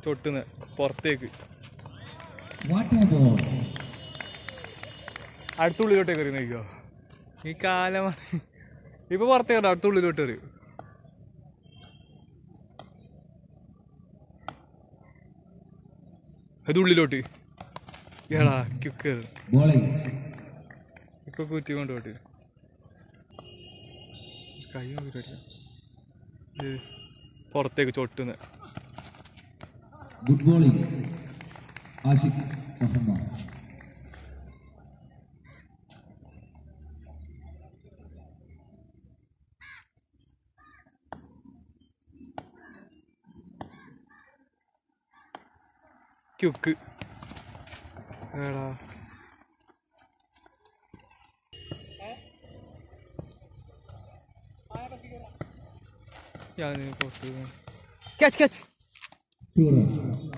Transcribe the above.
ചൊട്ടുന്ന് പുറത്തേക്ക് What a ball. അടുത്തുള്ളിലോട്ടേക്ക് എറിയുന്ന നോക്കിയോ ഈ കാലമാണ് ഇപ്പൊ പുറത്തേക്ക് എറിയും, അടുത്തുള്ളിലോട്ട് എറിയും അത് ഉള്ളിലോട്ട് ഏടാ ക്യുക്ക് Bowling. ഇപ്പൊ കുറ്റി കൊണ്ടോട്ട് കൈ നോക്കിട്ട് പുറത്തേക്ക് ചൊട്ടുന്ന് Good bowling. Ashik Muhammad. ക്യുക്ക് ഏടാ ഞാൻ പുറത്ത് ക്യാച്ച് ക്യാച്ച് Two runs.